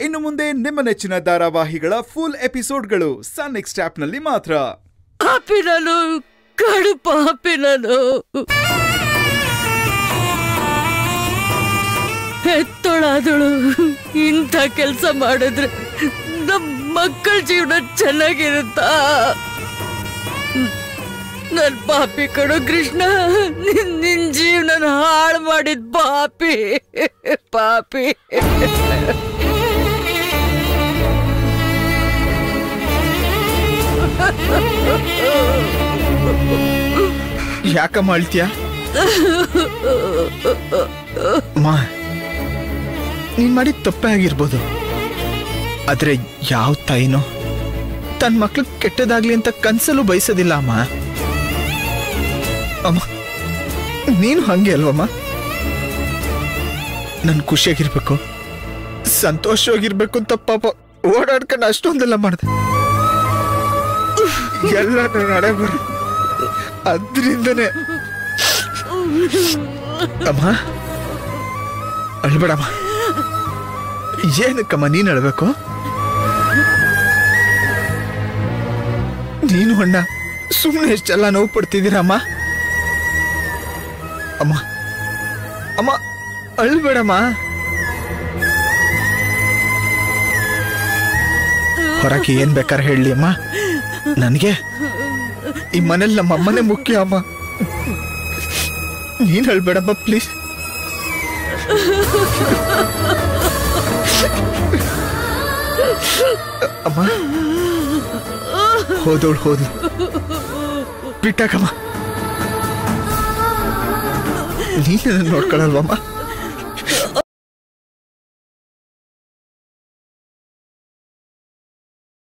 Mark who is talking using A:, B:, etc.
A: ಇನ್ನು ಮುಂದೆ ನಿಮ್ಮ ನೆಚ್ಚಿನ ಧಾರಾವಾಹಿಗಳ ಫುಲ್ ಎಪಿಸೋಡ್ಗಳು ಸನ್ ನೆಕ್ಸ್ಟ್ ಆಪ್ನಲ್ಲಿ ಮಾತ್ರ
B: ಪಾಪಿ ನಾನು ಕಡು ಪಾಪಿ ನಾನು ಹೆತ್ತೊಳಾದಳು ಇಂಥ ಕೆಲಸ ಮಾಡಿದ್ರೆ ನಮ್ಮ ಮಕ್ಕಳ ಜೀವನ ಚೆನ್ನಾಗಿರುತ್ತಾ ನನ್ ಪಾಪಿ ಕಡು ಕೃಷ್ಣ ನಿನ್ ನಿನ್ ಜೀವನ ಹಾಳು ಮಾಡಿದ್ ಪಾಪಿ ಪಾಪಿ
C: ಯಾಕಮ್ಮ ಅಳ್ತೀಯ ಮಾ ನೀನ್ ಮಾಡಿದ ತಪ್ಪೇ ಆಗಿರ್ಬೋದು ಆದ್ರೆ ಯಾವ ತಾಯಿನೋ ತನ್ನ ಮಕ್ಳು ಕೆಟ್ಟದಾಗ್ಲಿ ಅಂತ ಕನ್ಸಲ್ಲೂ ಬಯಸೋದಿಲ್ಲ ಅಮ್ಮ ಅಮ್ಮ ನೀನು ಹಂಗೆ ಅಲ್ವಮ್ಮ ನನ್ ಖುಷಿಯಾಗಿರ್ಬೇಕು ಸಂತೋಷವಾಗಿರ್ಬೇಕು ಅಂತ ಪಾಪ ಓಡಾಡ್ಕೊಂಡು ಅಷ್ಟೊಂದೆಲ್ಲ ಮಾಡ್ದೆ ಎಲ್ಲ ನನ್ನ ಹಣೆ ಬರ ಅದ್ರಿಂದನೇ ಅಮ್ಮ ಅಳ್ಬೇಡಮ್ಮ ಏನಕ್ಕಮ್ಮ ನೀನ್ ಅಳ್ಬೇಕು ನೀನು ಅಣ್ಣ ಸುಮ್ಮನೆ ಎಷ್ಟೆಲ್ಲ ನೋವು ಪಡ್ತಿದ್ದೀರಮ್ಮ ಅಮ್ಮ ಅಮ್ಮ ಅಳ್ಬೇಡಮ್ಮ ಹೊರಗೆ ಏನ್ ಬೇಕಾದ್ರೆ ಹೇಳಿ ಅಮ್ಮ ನನಗೆ ಈ ಮನೇಲಿ ನಮ್ಮ ಅಮ್ಮನೇ ಮುಖ್ಯ ಅಮ್ಮ ನೀನ್ ಹೇಳ್ಬೇಡಮ್ಮ ಪ್ಲೀಸ್ ಅಮ್ಮ ಹೋದವಳು ಹೋದ್ಲು ಬಿಟ್ಟಾಕಮ್ಮ ನೀನು ನೋಡ್ಕೊಳಲ್ವಮ್ಮ